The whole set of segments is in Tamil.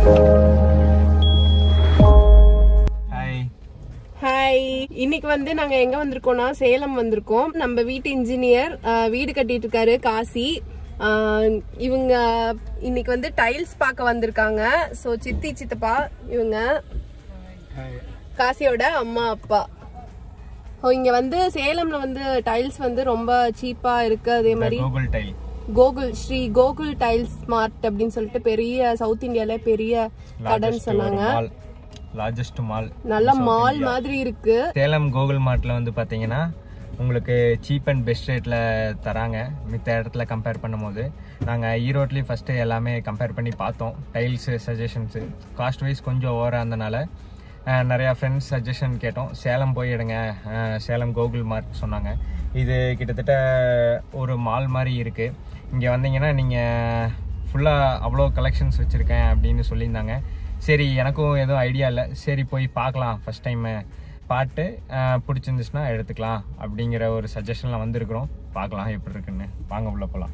ஹாய் ஹாய் இன்னைக்கு வந்து நாங்க எங்க வந்திருக்கோம்னா சேலம் வந்திருக்கோம் நம்ம வீட்டு இன்ஜினியர் வீடு கட்டிட்டு இருக்காரு காசி ஆஹ் இவங்க இன்னைக்கு வந்து டைல்ஸ் பார்க்க வந்திருக்காங்க சோ சித்தி சித்தப்பா இவங்க காசியோட அம்மா அப்பா ஓ இங்க வந்து சேலம்ல வந்து டைல்ஸ் வந்து ரொம்ப சீப்பா இருக்கு அதே மாதிரி Google tile Gokul Shri Gokul tiles smart அப்படின்னு சொல்லிட்டு பெரிய சவுத் இந்தியால பெரிய கடைன்னு சொன்னாங்க மால் லார்ஜஸ்ட் மால் நல்ல மால் மாதிரி இருக்கு சேலம் கூகுள் மார்ட்ல வந்து பாத்தீங்கன்னா உங்களுக்கு சீப் அண்ட் பெஸ்ட் ரேட்ல தராங்க மித்த இடத்துல கம்பேர் பண்ணும்போது நாங்கள் ஈரோட்லேயும் ஃபஸ்ட்டு எல்லாமே கம்பேர் பண்ணி பார்த்தோம் டைல்ஸு சஜஷன்ஸு காஸ்ட் வைஸ் கொஞ்சம் ஓவராக இருந்தனால அஹ், நிறையா ஃப்ரெண்ட்ஸ் சஜஷன் கேட்டோம் சேலம் போய் எடுங்க அஹ், சேலம் கோகுல் மார்ட் சொன்னாங்க இது கிட்டத்தட்ட ஒரு மால் மாதிரி இருக்குது இங்கே வந்தீங்கன்னா நீங்கள் ஃபுல்லாக அவ்வளோ கலெக்ஷன்ஸ் வச்சுருக்கேன் அப்படின்னு சொல்லியிருந்தாங்க சரி எனக்கும் எதுவும் ஐடியா இல்லை சரி போய் பார்க்கலாம் ஃபஸ்ட் டைமு பாட்டு அஹ், பிடிச்சிருந்துச்சுன்னா எடுத்துக்கலாம் அப்படிங்கிற ஒரு சஜஷனில் வந்திருக்கிறோம் பார்க்கலாம் எப்படி இருக்குன்னு வாங்க உள்ள போகலாம்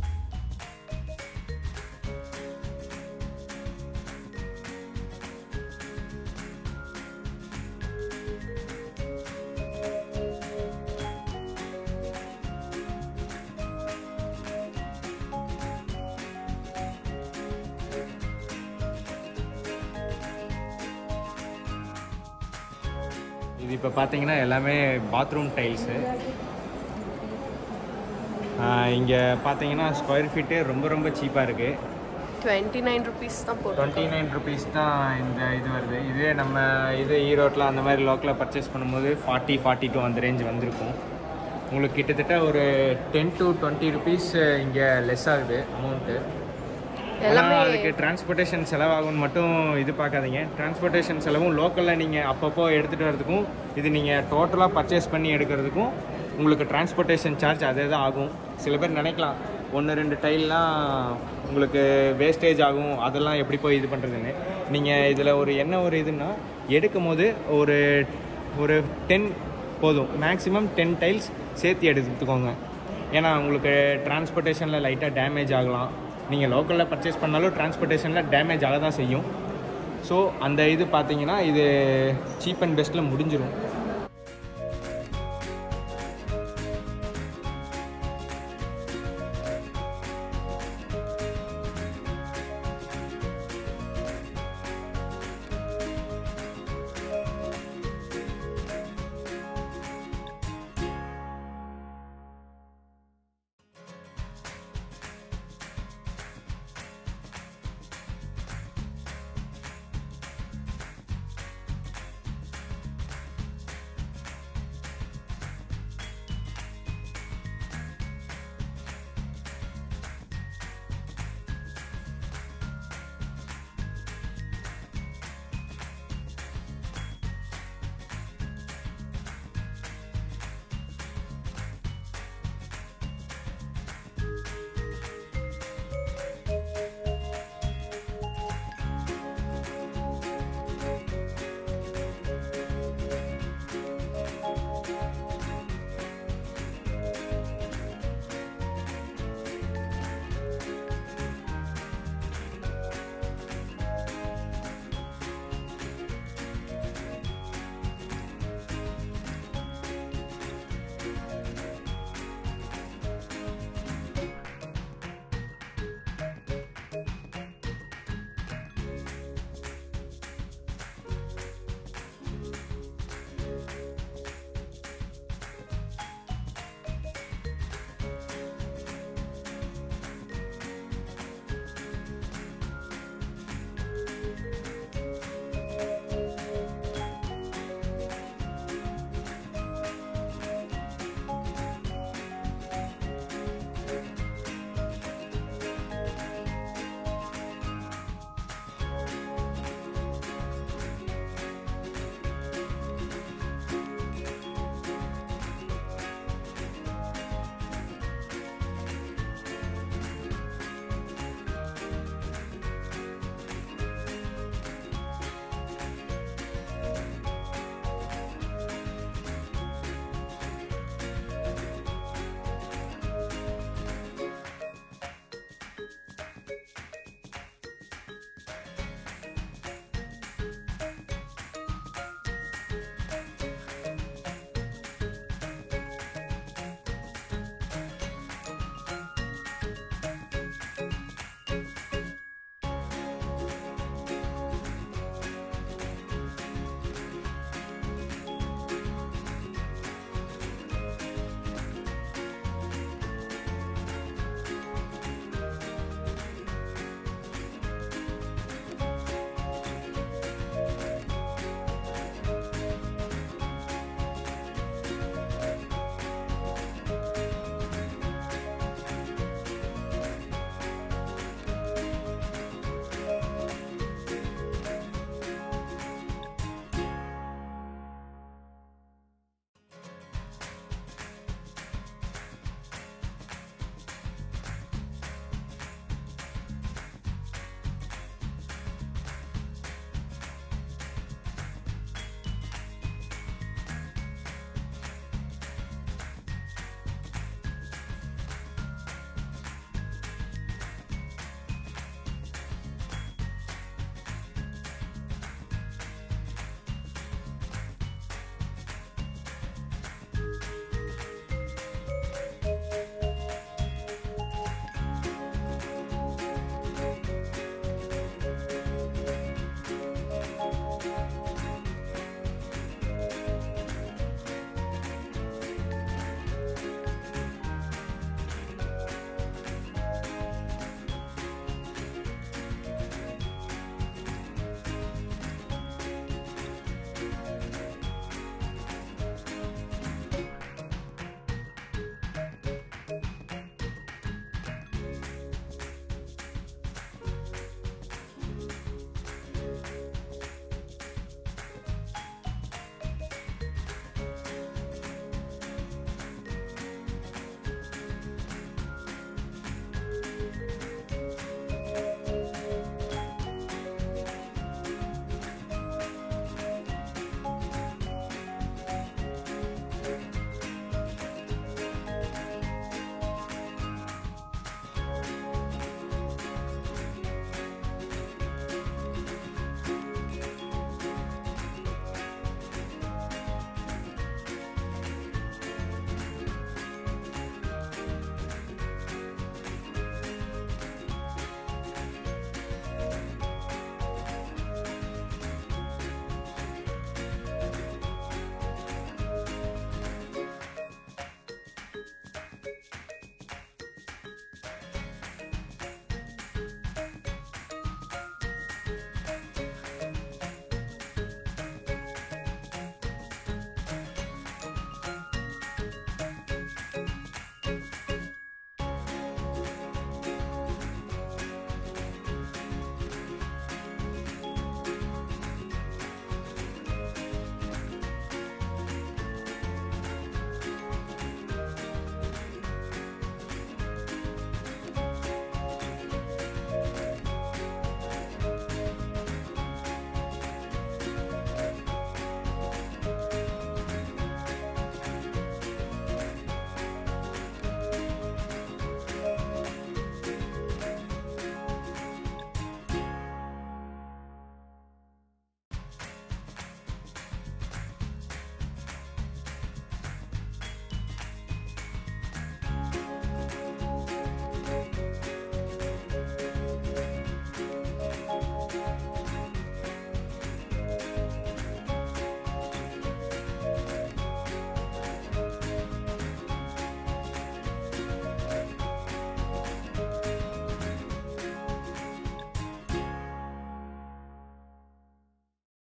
இது இப்போ பார்த்தீங்கன்னா எல்லாமே பாத்ரூம் டைல்ஸு இங்கே பார்த்தீங்கன்னா ஸ்கொயர் ஃபீட்டு ரொம்ப ரொம்ப சீப்பாக இருக்குது டுவெண்ட்டி நைன் ருபீஸ் தான் போட்டோம் டுவெண்ட்டி நைன் ருபீஸ் தான் இந்த இது வருது இதுவே நம்ம இது ஈரோட்டில் அந்த மாதிரி லோக்கலில் பர்ச்சேஸ் பண்ணும்போது ஃபார்ட்டி ஃபார்ட்டி டூ அந்த ரேஞ்ச் வந்திருக்கும் உங்களுக்கு கிட்டத்தட்ட ஒரு டென் டு டுவெண்ட்டி ருபீஸ் இங்கே லெஸ் ஆகுது அமௌண்ட்டு எல்லாமே அதுக்கு டிரான்ஸ்போர்ட்டேஷன் செலவாகும்னு மட்டும் இது பார்க்காதீங்க டிரான்ஸ்போர்ட்டேஷன் செலவும் லோக்கலில் நீங்கள் அப்பப்போ எடுத்துகிட்டு வரதுக்கும் இது நீங்கள் டோட்டலாக பர்ச்சேஸ் பண்ணி எடுக்கிறதுக்கும் உங்களுக்கு டிரான்ஸ்போர்ட்டேஷன் சார்ஜ் அதே தான் ஆகும் சில பேர் நினைக்கலாம் ஒன்று ரெண்டு டைல்லாம் உங்களுக்கு வேஸ்டேஜ் ஆகும் அதெல்லாம் எப்படி போய் இது பண்ணுறதுன்னு நீங்கள் இதில் ஒரு என்ன ஒரு இதுன்னா எடுக்கும் போது ஒரு ஒரு டென் போதும் மேக்ஸிமம் டென் டைல்ஸ் சேர்த்து எடுத்துக்கோங்க ஏன்னா உங்களுக்கு டிரான்ஸ்போர்ட்டேஷனில் லைட்டாக டேமேஜ் ஆகலாம் நீங்கள் லோக்கலில் பர்ச்சேஸ் பண்ணாலும் டிரான்ஸ்போர்ட்டேஷனில் டேமேஜ் ஆக தான் செய்யும் ஸோ அந்த இது பார்த்தீங்கன்னா இது சீப் அண்ட் பெஸ்ட்டில் முடிஞ்சிடும்